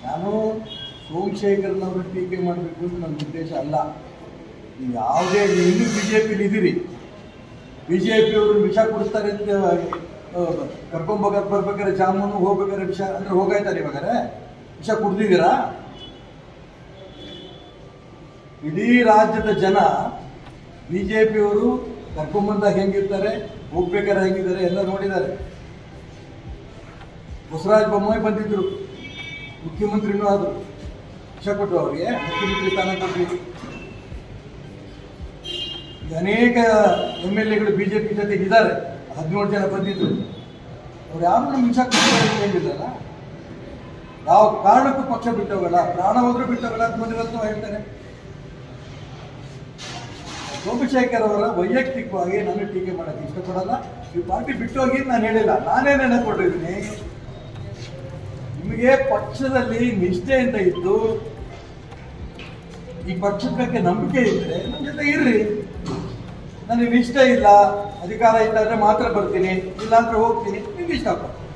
ನಾನು ಸೋಮಶೇಖರ್ನವರು ಟೀಕೆ ಮಾಡಬೇಕು ಅಂತ ನನ್ನ ಉದ್ದೇಶ ಅಲ್ಲ ನೀವು ಯಾವುದೇ ನೀವು ಇನ್ನೂ ಬಿ ಜೆ ಪಿಲಿ ಇದ್ದೀರಿ ಬಿ ಜೆ ಪಿಯವರು ವಿಷ ಕುಡಿಸ್ತಾರೆ ಅಂತ ಆ, ಕರ್ಕೊಂಬೋಗ ಬರ್ಬೇಕಾದ್ರೆ ಜಾಮೂನು ಹೋಗ್ಬೇಕಾದ್ರೆ ವಿಷ ಅಂದ್ರೆ ಹೋಗಾಯ್ತಾರೆ ಇವಾಗಾರೆ ವಿಷ ಕುಡ್ದಿದ್ದೀರಾ ಇಡೀ ರಾಜ್ಯದ ಜನ ಬಿ ಜೆ ಪಿಯವರು ಕರ್ಕೊಂಬಂದಾಗ ಹೆಂಗಿರ್ತಾರೆ ಹೋಗ್ಬೇಕಾದ್ರೆ ಹೆಂಗಿದ್ದಾರೆ ಎಲ್ಲ ನೋಡಿದ್ದಾರೆ ಬಸವರಾಜ ಬೊಮ್ಮಾಯಿ ಬಂದಿದ್ರು ಮುಖ್ಯಮಂತ್ರಿನೂ ಆದರು ವಿಷ ಕೊಟ್ಟರು ಅವರಿಗೆ ಮುಖ್ಯಮಂತ್ರಿ ಸ್ಥಾನ ಕೊಟ್ರಿ ಈಗ ಅನೇಕ ಎಮ್ ಎಲ್ ಎಗಳು ಬಿ ಜೆ ಪಿ ಜೊತೆಗೆ ಇದ್ದಾರೆ ಹದಿನೇಳು ಜನ ಬಂದಿದ್ರು ಅವ್ರು ಯಾರು ನಮ್ಗೆ ವಿಷ ಕೊಟ್ಟಿದ್ದಾರೆ ಹೇಳಿಲ್ಲಲ್ಲ ಯಾವ ಕಾರಣಕ್ಕೂ ಪಕ್ಷ ಬಿಟ್ಟೋಗಲ್ಲ ಪ್ರಾಣ ಹೋದ್ರೂ ಬಿಟ್ಟೋಗಲ್ಲ ಅಂತ ಮದುವೆ ಹೇಳ್ತಾರೆ ಸೋಮಶೇಖರ್ ಅವರ ವೈಯಕ್ತಿಕವಾಗಿ ನಾನು ಟೀಕೆ ಮಾಡಕ್ಕೆ ಇಷ್ಟಪಡಲ್ಲ ಈ ಪಾರ್ಟಿ ಬಿಟ್ಟೋಗಿ ಅಂತ ನಾನು ಹೇಳಿಲ್ಲ ನಾನೇ ನೆನಕೊಂಡಿದ್ದೀನಿ ನಿಮಗೆ ಪಕ್ಷದಲ್ಲಿ ನಿಷ್ಠೆ ಅಂತ ಇದ್ದು ಈ ಪಕ್ಷದ ಬಗ್ಗೆ ನಂಬಿಕೆ ಇದ್ರೆ ನಮ್ಮ ಜೊತೆ ಇರ್ರಿ ನನಗೆ ಇಷ್ಟ ಇಲ್ಲ ಅಧಿಕಾರ ಇಲ್ಲ ಅಂದ್ರೆ ಮಾತ್ರ ಬರ್ತೀನಿ ಇಲ್ಲ ಅಂದ್ರೆ ಹೋಗ್ತೀನಿ ನಿಮ್ಗೆ ಇಷ್ಟಪಟ್ಟು